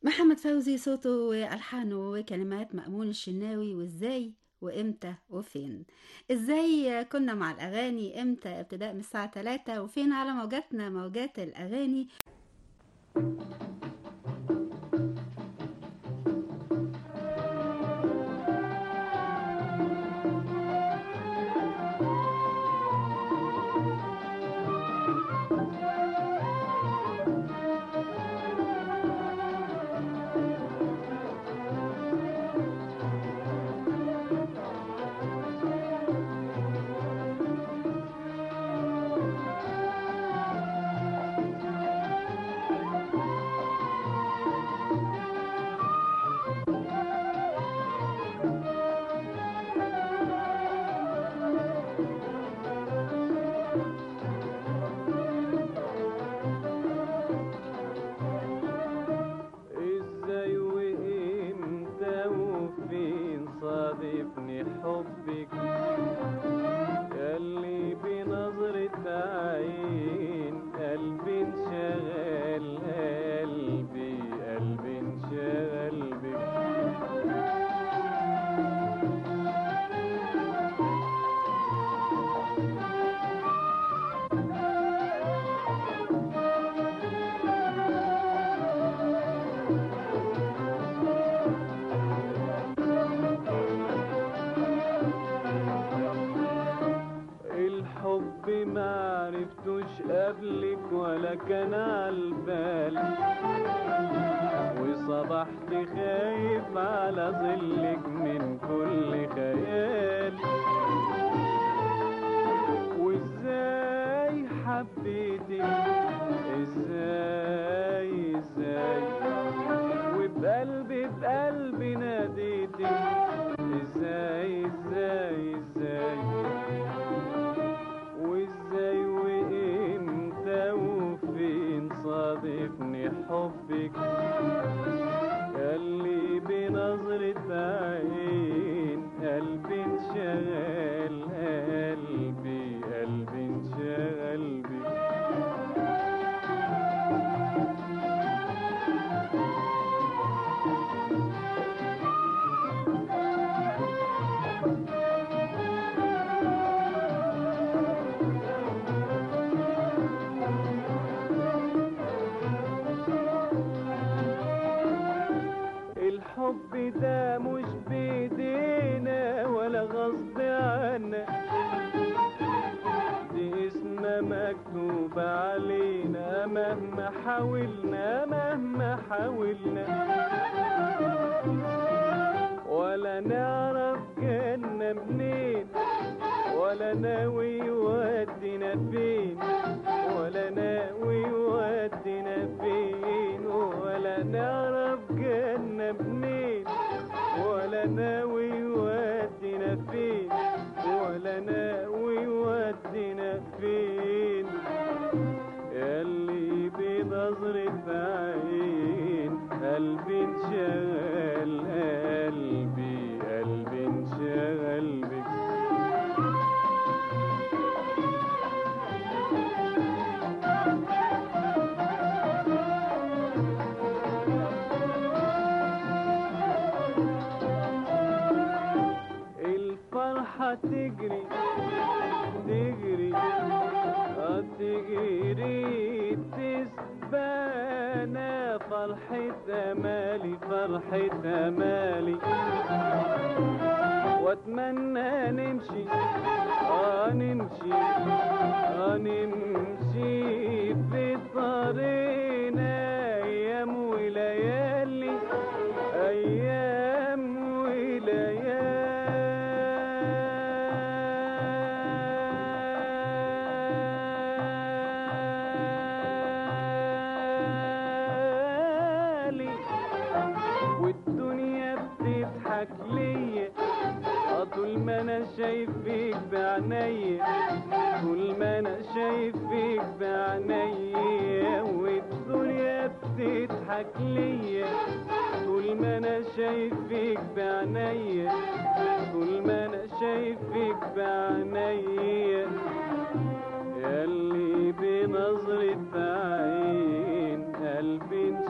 محمد فوزي صوته والحانه وكلمات مأمون الشناوي وازاي وامتى وفين ازاي كنا مع الاغاني امتى ابتداء من الساعه 3 وفين على موجاتنا موجات الاغاني ازاي وامتى وفين صادفني حبك ياللي بنظرة عين قلبي انشغل قلبي قلبي انشغل بك الحب ما عرفتوش قبلك ولا كان عالبال وصبحت خايف على ظلك من كل خيال وازاي حبيتك ازاي ازاي وبقلبي بقلبي ناديتك ازاي ازاي ازاي وازاي وامتى وفين صادفني حبك ياللي بنظرة عين قلبي انشغل قلبي قلبي انشغل بك الحب ده مش بيدينا ولا غصب عنا دي اسمنا مكتوب علينا مهما حاولنا مهما حاولنا ولا نعرف جنة منين ولا ناوي يودينا فين ولا ناوي يودينا فين ولا نعرف جنة منين ولا ناوي يودينا فين ولا ناوي يودينا فين ياللي بنظرة عين قلبي انشغل قلبي قلبي انشغل بك الفرحة تجري تجري آه تجري تسبانا فرحة أمالي فرحة أمالي واتمنى نمشي اه نمشي اه نمشي في طريقنا ايام وليالي ايام وليالي والدنيا بتضحك ليا آه طول ما انا شايفك بعينيا طول ما انا شايفك بعينيا والدنيا بتضحك ليا طول ما انا شايفك بعينيا طول ما انا شايفك بعينيا ياللي بنظرة عين قلبي